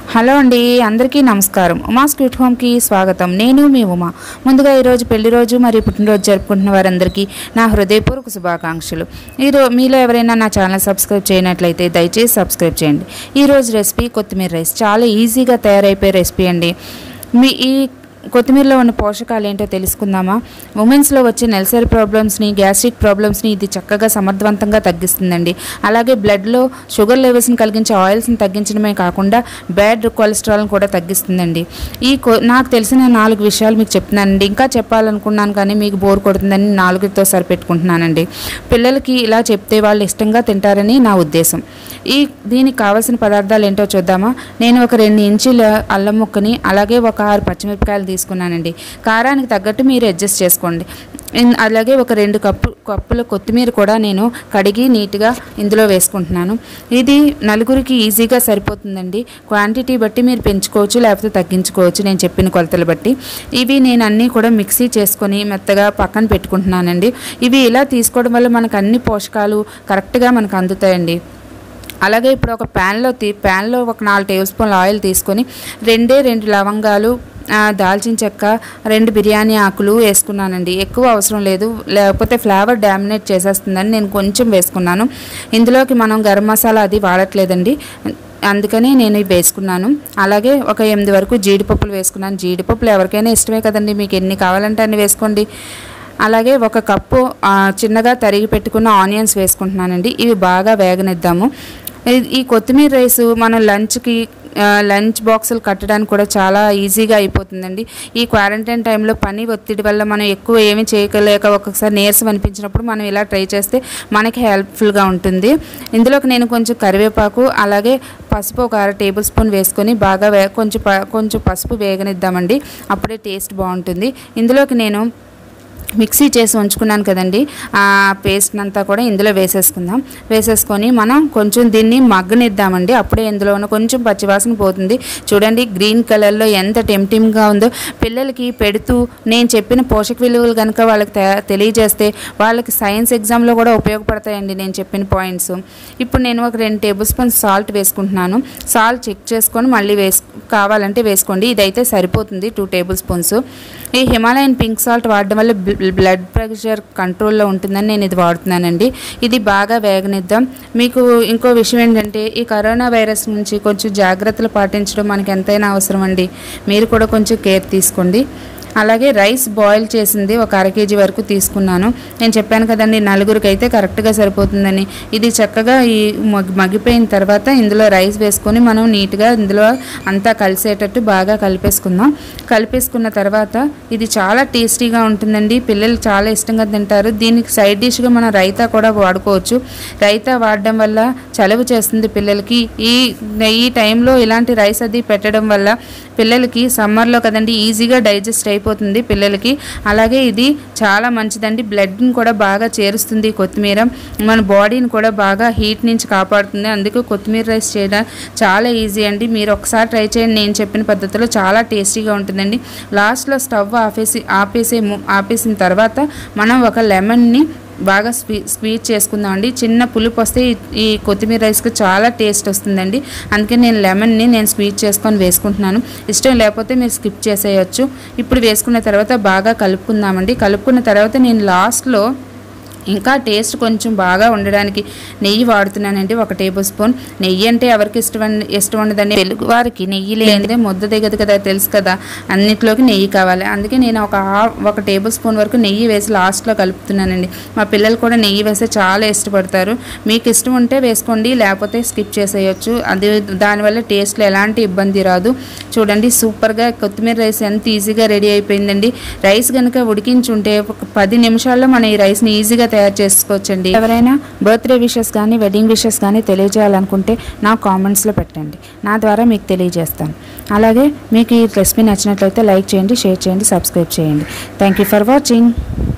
hello అండి అందరికీ నమస్కారం ఉమా స్వీట్ హోమ్కి స్వాగతం నేను మీ ఉమా ముందుగా ఈరోజు పెళ్లి రోజు మరియు పుట్టినరోజు జరుపుకుంటున్న వారందరికీ నా హృదయపూర్వక శుభాకాంక్షలు ఈరోజు మీలో ఎవరైనా నా ఛానల్ సబ్స్క్రైబ్ చేయనట్లయితే దయచేసి సబ్స్క్రైబ్ చేయండి ఈరోజు రెసిపీ కొత్తిమీర రైస్ చాలా ఈజీగా తయారైపోయే రెసిపీ అండి మీ ఈ కొత్తిమీరలో ఉన్న పోషకాలు ఏంటో తెలుసుకుందామా ఉమెన్స్లో వచ్చే నెలసరి ప్రాబ్లమ్స్ని గ్యాస్ట్రిక్ ప్రాబ్లమ్స్ని ఇది చక్కగా సమర్థవంతంగా తగ్గిస్తుందండి అలాగే బ్లడ్లో షుగర్ లెవెల్స్ని కలిగించే ఆయిల్స్ని తగ్గించడమే కాకుండా బ్యాడ్ కొలెస్ట్రాల్ని కూడా తగ్గిస్తుందండి ఈ కొ- నాకు తెలిసిన నాలుగు విషయాలు మీకు చెప్తున్నానండి ఇంకా చెప్పాలనుకున్నాను కానీ మీకు బోర్ కొడుతుందని నాలుగుతో సరిపెట్టుకుంటున్నానండి పిల్లలకి ఇలా చెప్తే వాళ్ళు ఇష్టంగా తింటారని నా ఉద్దేశం ఈ దీనికి కావాల్సిన పదార్థాలు ఏంటో చూద్దామా నేను ఒక రెండు ఇంచుల అల్లం ముక్కని అలాగే ఒక ఆరు పచ్చిమిరపకాయలు తీసుకున్నానండి కారానికి తగ్గట్టు మీరు అడ్జస్ట్ చేసుకోండి ఇన్- అలాగే ఒక రెండు కప్పు కప్పుల కొత్తిమీర కూడా నేను కడిగి నీట్గా ఇందులో వేసుకుంటున్నాను ఇది నలుగురికి ఈజీగా సరిపోతుందండి క్వాంటిటీ బట్టి మీరు పెంచుకోవచ్చు లేకపోతే తగ్గించుకోవచ్చు నేను చెప్పిన కొలతలు బట్టి ఇవి నేను అన్నీ కూడా మిక్సీ చేసుకొని మెత్తగా పక్కన పెట్టుకుంటున్నానండి ఇవి ఇలా తీసుకోవడం వల్ల మనకు అన్ని పోషకాలు కరెక్ట్గా మనకు అందుతాయండి అలాగే ఇప్పుడు ఒక ప్యాన్లో తీ ప్యాన్లో ఒక నాలుగు టేబుల్ స్పూన్ల ఆయిల్ తీసుకొని రెండే రెండు లవంగాలు ఆ, దాల్చిన చెక్క రెండు బిర్యానీ ఆకులు వేసుకున్నానండి ఎక్కువ అవసరం లేదు లేకపోతే ఫ్లేవర్ డామినేట్ చేసేస్తుందని నేను కొంచెం వేసుకున్నాను ఇందులోకి మనం గరం మసాలా అది వాడట్లేదండి అందుకని నేను ఇవి వేసుకున్నాను అలాగే ఒక ఎనిమిది వరకు జీడిపప్పులు వేసుకున్నాను జీడిపప్పులు ఎవరికైనా ఇష్టమే కదండి మీకు ఎన్ని కావాలంటే అన్ని వేసుకోండి అలాగే ఒక కప్పు ఆ, చిన్నగా తరిగి పెట్టుకున్న ఆనియన్స్ వేసుకుంటున్నానండి ఇవి బాగా వేగనిద్దాము ఈ- ఈ కొత్తిమీర రైస్ మనం లంచ్కి ఆ, లంచ్ బాక్సులు కట్టడానికి కూడా చాలా ఈజీగా అయిపోతుందండి ఈ క్వారంటైన్ టైంలో పని ఒత్తిడి వల్ల మనం ఎక్కువ ఏమీ చేయలేక ఒక్కొక్కసారి నీరసం అనిపించినప్పుడు మనం ఇలా ట్రై చేస్తే మనకి హెల్ప్ఫుల్గా ఉంటుంది ఇందులోకి నేను కొంచెం కరివేపాకు అలాగే పసుపు ఒక అర టేబుల్ స్పూన్ వేసుకొని బాగా వే కొంచెం ప- కొంచెం పసుపు వేగనిద్దామండి అప్పుడే టేస్ట్ బాగుంటుంది ఇందులోకి నేను మిక్సీ చేసి ఉంచుకున్నాను కదండి ఆ పేస్ట్ అంతా కూడా ఇందులో వేసేసుకుందాం వేసేసుకొని మనం కొంచెం దీన్ని మగ్గనిద్దామండి అప్పుడే ఇందులో ఉన్న కొంచెం పచ్చివాసన పోతుంది చూడండి గ్రీన్ కలర్లో ఎంత టెంప్టింగ్గా ఉందో పిల్లలకి పెడుతూ నేను చెప్పిన పోషక విలువలు కనుక వాళ్ళకి తె- తెలియజేస్తే వాళ్ళకి సైన్స్ ఎగ్జామ్లో కూడా ఉపయోగపడతాయండి నేను చెప్పిన పాయింట్స్ ఇప్పుడు నేను ఒక రెండు టేబుల్ స్పూన్ సాల్ట్ వేసుకుంటున్నాను సాల్ట్ చెక్ చేసుకొని మళ్ళీ వేసు కావాలంటే వేసుకోండి ఇదైతే సరిపోతుంది టూ టేబుల్ స్పూన్స్ ఈ హిమాలయన్ పింక్ సాల్ట్ వాడడం వల్ల బ్ల- బ్లడ్ ప్రెషర్ కంట్రోల్లో ఉంటుందని నేను ఇది వాడుతున్నానండి ఇది బాగా వేగనిద్దాం మీకు ఇంకో విషయం ఏంటంటే ఈ కరోనా వైరస్ నుంచి కొంచెం జాగ్రత్తలు పాటించడం మనకి ఎంతైనా అవసరం అండి మీరు కూడా కొంచెం కేర్ తీసుకోండి అలాగే రైస్ బాయిల్ చేసింది ఒక అర కేజీ వరకు తీసుకున్నాను నేను చెప్పాను కదండి నలుగురికి అయితే కరెక్ట్గా సరిపోతుందని ఇది చక్కగా ఈ మగ్- మగ్గిపోయిన తర్వాత ఇందులో రైస్ వేసుకొని మనం నీట్గా ఇందులో అంతా కలిసేటట్టు బాగా కలిపేసుకుందాం కలిపేసుకున్న తర్వాత ఇది చాలా టేస్టీగా ఉంటుందండి పిల్లలు చాలా ఇష్టంగా తింటారు దీనికి సైడ్ డిష్గా మనం రైతా కూడా వాడుకోవచ్చు రైతా వాడడం వల్ల చలువ చేస్తుంది పిల్లలకి ఈ ఈ టైంలో ఇలాంటి రైస్ అది పెట్టడం వల్ల పిల్లలకి సమ్మర్లో కదండి ఈజీగా డైజెస్ట్ అయిపోతుంది పిల్లలకి అలాగే ఇది చాలా మంచిదండి బ్లడ్ని కూడా బాగా చేరుస్తుంది ఈ కొత్తిమీర మన బాడీని కూడా బాగా హీట్ నుంచి కాపాడుతుంది అందుకే కొత్తిమీర రైస్ చేయడం చాలా ఈజీ అండి మీరు ఒకసారి ట్రై చేయండి నేను చెప్పిన పద్ధతిలో చాలా టేస్టీగా ఉంటుందండి లాస్ట్లో స్టవ్ ఆపేసి ఆపేసే ము- ఆపేసిన తర్వాత మనం ఒక లెమన్ని బాగా స్వీ స్వీట్ చేసుకుందామండి చిన్న పులుపు వస్తే ఈ- ఈ కొత్తిమీర రైస్కి చాలా టేస్ట్ వస్తుందండి అందుకే నేను లెమన్ని నేను స్వీట్ చేసుకొని వేసుకుంటున్నాను ఇష్టం లేకపోతే మీరు స్కిప్ చేసేయచ్చు ఇప్పుడు వేసుకున్న తర్వాత బాగా కలుపుకుందామండి కలుపుకున్న తర్వాత నేను లాస్ట్లో ఇంకా టేస్ట్ కొంచెం బాగా ఉండడానికి నెయ్యి వాడుతున్నానండి ఒక టేబుల్ స్పూన్ నెయ్యి అంటే ఎవరికి ఇష్టం ఇష్టం ఉండదండి తెలుగు వారికి నెయ్యి లేనిదే ముద్ద దిగదు కదా తెలుసు కదా అన్నిట్లోకి నెయ్యి కావాలి అందుకే నేను ఒక హాఫ్ ఒక టేబుల్ స్పూన్ వరకు నెయ్యి వేసి లాస్ట్లో కలుపుతున్నానండి మా పిల్లలు కూడా నెయ్యి వేస్తే చాలా ఇష్టపడతారు మీకు ఇష్టం ఉంటే వేసుకోండి లేకపోతే స్కిప్ చేసేయచ్చు అది దానివల్ల టేస్ట్లో ఎలాంటి ఇబ్బంది రాదు చూడండి సూపర్గా కొత్తిమీర రైస్ ఎంత ఈజీగా రెడీ అయిపోయిందండి రైస్ కనుక ఉడికించుంటే ఒక పది నిమిషాల్లో మనం ఈ రైస్ని ఈజీగా తయారు చేసుకోవచ్చండి ఎవరైనా బర్త్డే విషెస్ కానీ వెడ్డింగ్ విషెస్ కానీ తెలియజేయాలనుకుంటే నా కామెంట్స్లో పెట్టండి నా ద్వారా మీకు తెలియజేస్తాను అలాగే మీకు ఈ రెసిపీ నచ్చినట్లయితే లైక్ చేయండి షేర్ చేయండి సబ్స్క్రైబ్ చేయండి థ్యాంక్ యూ ఫర్ వాచింగ్